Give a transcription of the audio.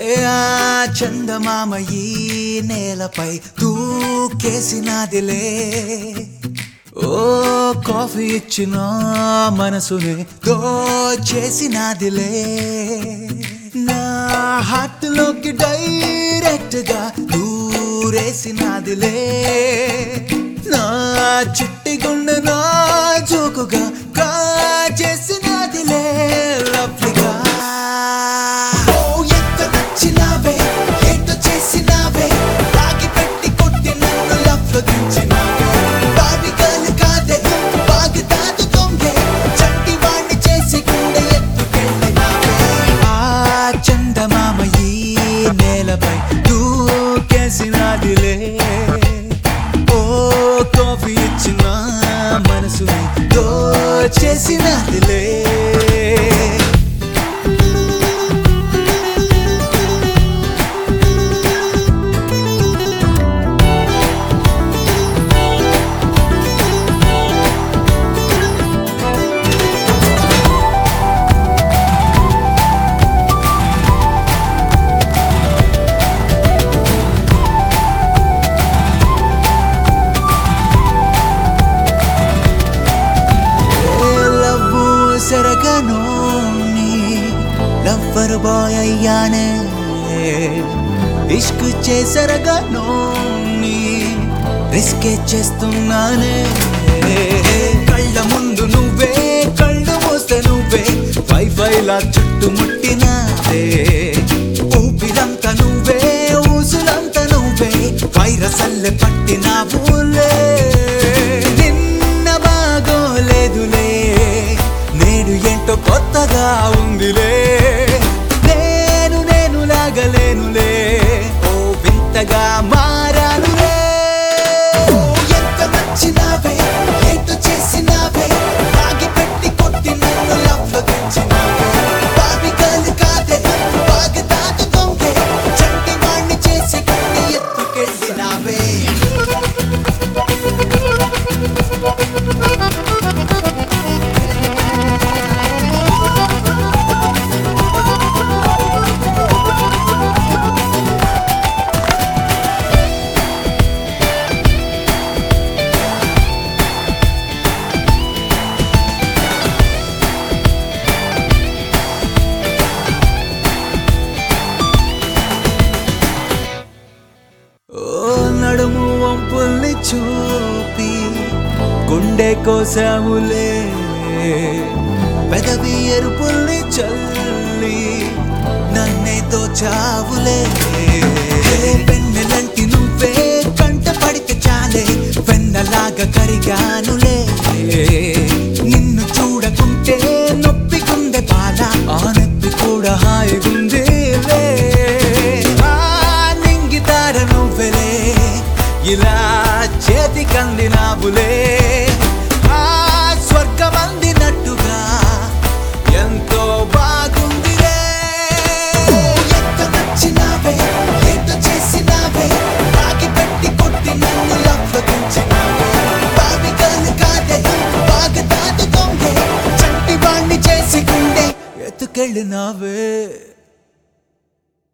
ఆ చందమామ ఈ నేలపై దూకేసినాదిలే ఓ కాఫీ ఇచ్చిన మనసుని దోచేసినాదిలే నా హార్ట్ లోకి డైరెక్ట్ గా దూరేసినాదిలే నా చిట్టి గుండె నా జోకుగా కాచేసినాదిలే లవ్లీగా ఓ ఎంత నచ్చినావే ఏంటో చేసినావే తాగి పెట్టి కొట్టి నన్ను లవ్లో దించినావే బావి గర్ల్ కాదే బాగి తాదు దొంగే చంటి వాణ్ణి చేసి గుండె ఎత్తుకెళ్ళినావే ఆ చందమామ ఈ నేలపై దూకేసినాదిలే ఓ కాఫీ ఇచ్చిన మనసుని దోచేసినదిలే లవ్వు సరగనోని లవ్వర్ బాయ్ అయ్యానే ఇష్క్ చేసరగనోని రిస్కే చేస్తున్నానే కళ్ళ ముందు నువ్వే కళ్ళు మూస్తే నువ్వే వైఫైలా చుట్టుముట్టినాదే ఊపిరంతా నువ్వే ఊసులంతా నువ్వే వైరస్ అల్లె పట్టినావులే నిన్న బాగోలేదులే నేడు ఏంటో కొత్తగా ఉందిలే నేను నేను లాగలేనులే ఓ వింతగా మారానులే ఓ ఎంత నచ్చినావే ఏంటో చేసినావే తాగి పెట్టి కొట్టి నన్ను లవ్లో దించినావే బావి గర్ల్ కాదే బాగా తాదు దొంగే చంటి వాణ్ణి చేసి కొట్టి ఎత్తుకెళ్ళినావే ఓ నడుము వంపుల్ని చూపి గుండె కోసాములే పెదవి ఎరుపుల్ని చల్లి నన్నే దోచావులే పెన్నెలంటి నువ్వే కంట పడితే చాలే వెన్నలాగా కరిగానులే నిన్ను చూడకుంటే నొప్పికుందే బాల ఆ నొప్పి కూడా హాయిగుందేలే ఆ నింగితార నువ్వెలే ఇలా చేతికందినావులే ఆ స్వర్గం అందినట్టుగా ఎంతో బాగుందిలే ఎంత నచ్చినావే ఏంటో చేసినావే తాగి పెట్టి కొట్టి నన్ను లవ్లో దించినావే బావి గర్ల్ కాదే బాగా తాదు దొంగే చంటి వాణ్ణి చేసి గుండె ఎత్తుకెళ్ళినావే